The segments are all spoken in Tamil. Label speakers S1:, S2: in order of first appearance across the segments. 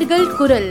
S1: நேயர்கள் குரல்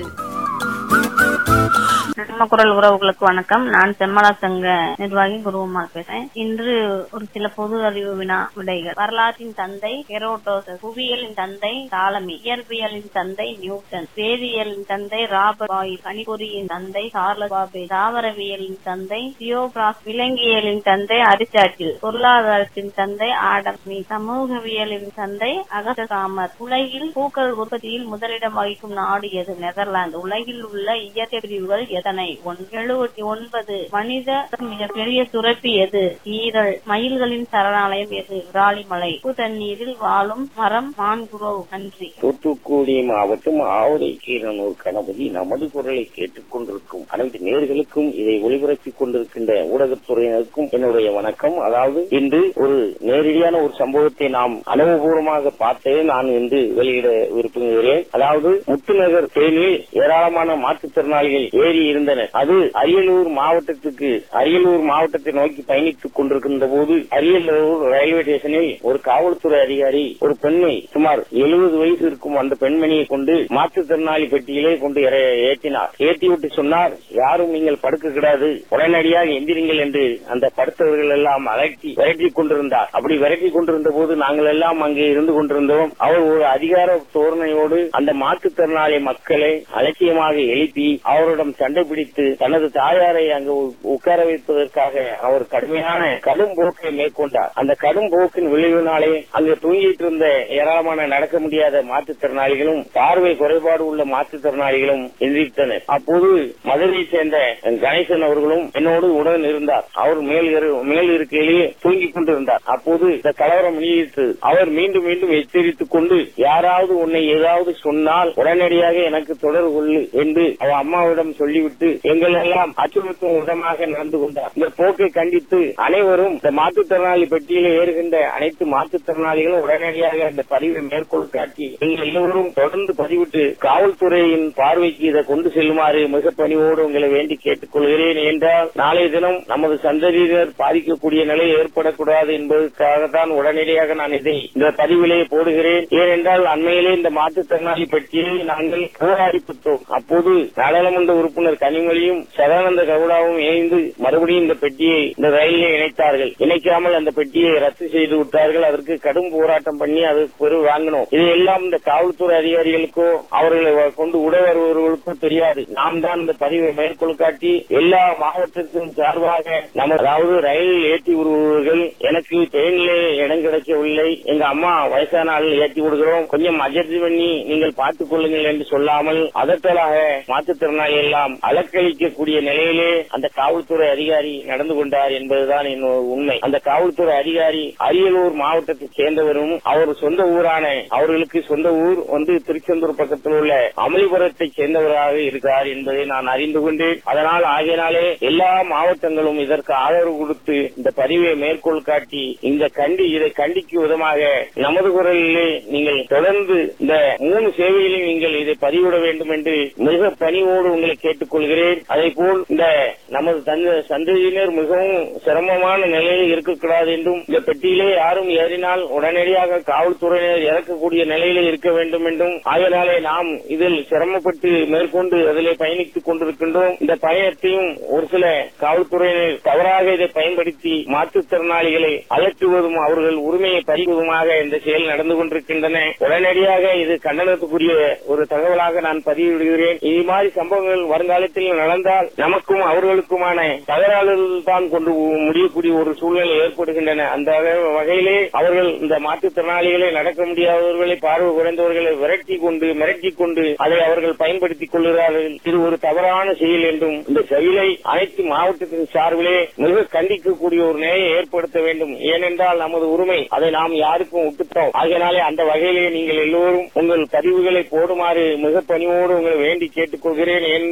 S2: நம்ம குரல் உறவுகளுக்கு வணக்கம் நான் செம்மலா சங்க நிர்வாகி குருவம்மாள் பேசுறேன் இன்று ஒரு சில பொது அறிவு வினா விடைகள் வரலாற்றின் தந்தை ஹெரோடோசஸ் புவியியலின் தந்தை தாலமி இயற்பியலின் தந்தை நியூட்டன் வேதியியலின் தந்தை ராபர்ட் பாயில் கணிப்பொறியின் தந்தை சார்லஸ் பாபே தாவரவியலின் தந்தை தியோபிராஸ் விலங்கியலின் தந்தை அரிஸ்டாட்டில் பொருளாதாரத்தின் தந்தை ஆடம் ஸ்மித் சமூகவியலின் தந்தை அகஸ்டஸ் காமர் உலகில் பூக்கள் உற்பத்தியில் முதலிடம் வகிக்கும் நாடு எது நெதர்லாந்து உலகில் உள்ள இயற்கை பிரிவுகள் எத்தனை எழுபத்தி ஒன்பது மனித மிகப்பெரிய சுரப்பி எது ஈரல் மயில்களின் சரணாலயம் எது விராலிமலை உப்பு தண்ணீரில் வாழும் மரம் மான்குரோவ் நன்றி
S3: தூத்துக்குடி மாவட்டம் ஆவரை கீரனூர் கணபதி நமது குரலை கேட்டுக் கொண்டிருக்கும் அனைத்து நேர்களுக்கும் இதை ஒளிபரப்பிக் கொண்டிருக்கின்ற ஊடகத்துறையினருக்கும் என்னுடைய வணக்கம் அதாவது இன்று ஒரு நேரடியான ஒரு சம்பவத்தை நாம் அனுபவபூர்வமாக பார்த்து நான் இன்று வெளியிட விரும்புகிறேன் அதாவது முத்துநகர் தேனில் ஏராளமான மாற்றுத்திறனாளிகள் ஏறி இருந்தனர் அது அரியலூர் மாவட்டத்துக்கு அரியலூர் மாவட்டத்தை நோக்கி பயணித்துக் கொண்டிருக்கின்ற போது அரியலூர் ரயில்வே ஸ்டேஷனில் ஒரு காவல்துறை அதிகாரி ஒரு பெண்ணை சுமார் எழுபது வயசு இருக்கும் அந்த பெண்மணியை கொண்டு மாற்றுத்திறனாளி பெட்டியிலே கொண்டு இற- ஏற்றினார் ஏற்றிவிட்டு சொன்னார் யாரும் நீங்கள் படுக்க கூடாது உடனடியாக எந்திரிங்கள் என்று அந்த படுத்தவர்கள் எல்லாம் அலட்டி விரட்டி கொண்டிருந்தார் அப்படி விரட்டி கொண்டிருந்த போது நாங்கள் எல்லாம் அங்கே இருந்து கொண்டிருந்தோம் அவர் ஒரு அதிகார தோரணையோடு அந்த மாற்றுத்திறனாளி மக்களை அலட்சியமாக எழுப்பி அவரிடம் சண்டை பிடித்து தனது தாயாரை அங்கு உ- உட்கார வைப்பதற்காக அவர் கடுமையான கடும் போக்கை மேற்கொண்டார் அந்த கடும் போக்கின் விளைவினாலே அங்கு தூங்கிட்டு இருந்த ஏராளமான நடக்க முடியாத மாற்றுத்திறனாளிகளும் பார்வை குறைபாடு உள்ள மாற்றுத்திறனாளிகளும் எந்திரித்தனர் அப்போது மதுரையை சேர்ந்த கணேசன் அவர்களும் என்னோடு உடன் இருந்தார் அவர் மேல் இரு- மேல் இருக்கையிலேயே தூங்கிக் கொண்டிருந்தார் அப்போது இந்த கலவரம் நீடித்து அவர் மீண்டும் மீண்டும் எச்சரித்துக் கொண்டு யாராவது உன்னை ஏதாவது சொன்னால் உடனடியாக எனக்கு தொடர்பு கொள்ளு என்று அவன் அம்மாவிடம் சொல்லிவிட்டு எங்கள் எல்லாம் அச்சுறுத்தும் விதமாக நடந்து கொண்டார் இந்த போக்கை கண்டித்து அனைவரும் இந்த மாற்றுத்திறனாளி பெட்டியில் ஏறுகின்ற அனைத்து மாற்றுத்திறனாளிகளும் உடனடியாக இந்த பதிவை மேற்கோள் காட்டி நீங்கள் எல்லோரும் தொடர்ந்து பதிவிட்டு காவல்துறையின் பார்வைக்கு இதை கொண்டு செல்லுமாறு மிக பணிவோடு உங்களை வேண்டி கேட்டுக்கொள்கிறேன் என்றால் நாளைய தினம் நமது சந்ததியினர் பாதிக்கக்கூடிய நிலை ஏற்படக்கூடாது என்பதற்காகத்தான் உடனடியாக நான் இதை இந்த பதிவிலே போடுகிறேன் ஏனென்றால் அண்மையிலே இந்த மாற்றுத்திறனாளி பெட்டியை நாங்கள் போராடி பெற்றோம் அப்போது நாடாளுமன்ற உறுப்பினர் கனிமொழியும் சதானந்த கவுடாவும் இணைந்து மறுபடியும் இந்த பெட்டியை இந்த ரயிலே இணைத்தார்கள் இணைக்காமல் அந்த பெட்டியை ரத்து செய்து விட்டார்கள் அதற்கு கடும் போராட்டம் பண்ணி அது பெரு வாங்கினோம் இதையெல்லாம் இந்த காவல்துறை அதிகாரிகளுக்கோ அவர்களை வ- கொண்டு உட வருபவர்களுக்கோ தெரியாது நாம் தான் இந்த பதிவை மேற்கோள் காட்டி எல்லா மாவட்டத்திற்கும் சார்பாக நம்ம அதாவது ரயில் ஏற்றி வருபவர்கள் எனக்கு ட்ரெயினிலே இடம் கிடைக்கவில்லை எங்க அம்மா வயசான ஆள் ஏற்றி விடுகிறோம் கொஞ்சம் அட்ஜஸ்ட் பண்ணி நீங்கள் பார்த்துக் கொள்ளுங்கள் என்று சொல்லாமல் அதட்டலாக மாற்றுத்திறனாளி எல்லாம் அலக்களிக்கக்கூடிய நிலையிலே அந்த காவல்துறை அதிகாரி நடந்து கொண்டார் என்பதுதான் என்னோட உண்மை அந்த காவல்துறை அதிகாரி அரியலூர் மாவட்டத்தைச் சேர்ந்தவரும் அவர் சொந்த ஊரான அவர்களுக்கு சொந்த ஊர் வந்து திருச்செந்தூர் பக்கத்தில் உள்ள அமளிபுரத்தைச் சேர்ந்தவராக இருக்கிறார் என்பதை நான் அறிந்து கொண்டேன் அதனால் ஆகையினாலே எல்லா மாவட்டங்களும் இதற்கு ஆதரவு கொடுத்து இந்த பதிவை மேற்கோள் காட்டி இந்த கண்டி இதை கண்டிக்கும் விதமாக நமது குரலிலே நீங்கள் தொடர்ந்து இந்த மூணு சேவையிலும் நீங்கள் இதை பதிவிட வேண்டும் என்று மிக பணிவோடு உங்களை கேட்டுக்கொள்கிறேன் அதே போல் இந்த நமது தந்த- சந்ததியினர் மிகவும் சிரமமான நிலையில் இருக்கக்கூடாது என்றும் இந்த பெட்டியிலே யாரும் ஏறினால் உடனடியாக காவல்துறையினர் இறக்கக்கூடிய நிலையிலே இருக்க வேண்டும் என்றும் ஆகையினாலே நாம் இதில் சிரமப்பட்டு மேற்கொண்டு அதிலே பயணித்துக் கொண்டிருக்கின்றோம் இந்த பயணத்தையும் ஒரு சில காவல்துறையினர் தவறாக இதை பயன்படுத்தி மாற்றுத்திறனாளிகளை அலற்றுவதும் அவர்கள் உரிமையை பறிவதுமாக இந்த செயல் நடந்து கொண்டிருக்கின்றன உடனடியாக இது கண்டனத்துக்குரிய ஒரு தகவலாக நான் பதிவிடுகிறேன் இது மாதிரி சம்பவங்கள் வருங்காலத்தில் நடந்தால் நமக்கும் அவர்களுக்குமான தகராறுகள் தான் கொண்டு முடியக்கூடிய ஒரு சூழ்நிலை ஏற்படுகின்றன அந்த வகை- வகையிலே அவர்கள் இந்த மாற்றுத்திறனாளிகளை நடக்க முடியாதவர்களை பார்வை குறைந்தவர்களை விரட்டி கொண்டு மிரட்டி கொண்டு அதை அவர்கள் பயன்படுத்திக் கொள்கிறார்கள் இது ஒரு தவறான செயல் என்றும் இந்த செயலை அனைத்து மாவட்டத்தின் சார்பிலே மிக கண்டிக்கக்கூடிய ஒரு நிலையை ஏற்படுத்த வேண்டும் ஏனென்றால் நமது உரிமை அதை நாம் யாருக்கும் விட்டுட்டோம் ஆகையினாலே அந்த வகையிலே நீங்கள் எல்லோரும் உங்கள் பதிவுகளை போடுமாறு மிக பணிவோடு உங்களை வேண்டி கேட்டுக்கொள்கிறேன் ஏனென்றால் நமது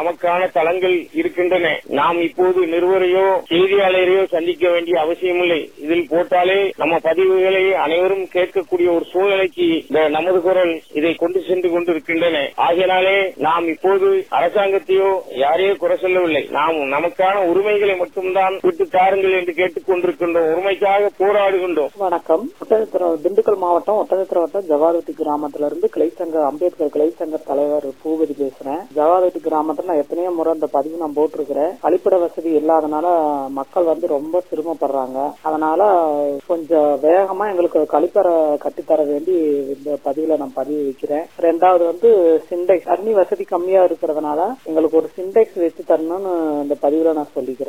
S3: நமக்கான தளங்கள் இருக்கின்றன நாம் இப்போது நிருபரையோ செய்தியாளரையோ சந்திக்க வேண்டிய அவசியமில்லை இதில் போட்டாலே நம்ம பதிவுகளை அனைவரும் கேட்கக்கூடிய ஒரு சூழ்நிலைக்கு இந்த நமது குரல் இதை கொண்டு சென்று கொண்டிருக்கின்றன ஆகையினாலே நாம் இப்போது அரசாங்கத்தையோ யாரையோ குறை சொல்லவில்லை நாம் நமக்கான உரிமைகளை மட்டும்தான் விட்டு தாருங்கள் என்று கேட்டுக் கொண்டிருக்கின்றோம் உரிமைக்காக போராடுகின்றோம்
S1: வணக்கம் ஒட்டஞ்சத்திரம் திண்டுக்கல் மாவட்டம் ஒட்டஞ்சத்திரம் வட்டம் ஜவாதட்டி கிராமத்துல இருந்து கிளை சங்க அம்பேத்கர் கிளை சங்க தலைவர் பூபதி பேசுறேன் ஜவாதட்டி கிராமத்துல நான் எத்தனையோ முறை அந்த பதிவு நான் போட்டிருக்கிறேன் கழிப்பிட வசதி இல்லாதனால மக்கள் வந்து ரொம்ப சிரமப்படுறாங்க அதனால கொஞ்சம் வேகமா எங்களுக்கு கழிப்பறை கட்டித்தர வேண்டி இந்த பதிவுல நான் பதிவு வைக்கிறேன் ரெண்டாவது வந்து சிண்டெக்ஸ் தண்ணி வசதி கம்மியா இருக்கிறதுனால எங்களுக்கு ஒரு சிண்டெக்ஸ் வச்சு தரணும்னு இந்த பதிவுல நான் சொல்லிக்கிறேன்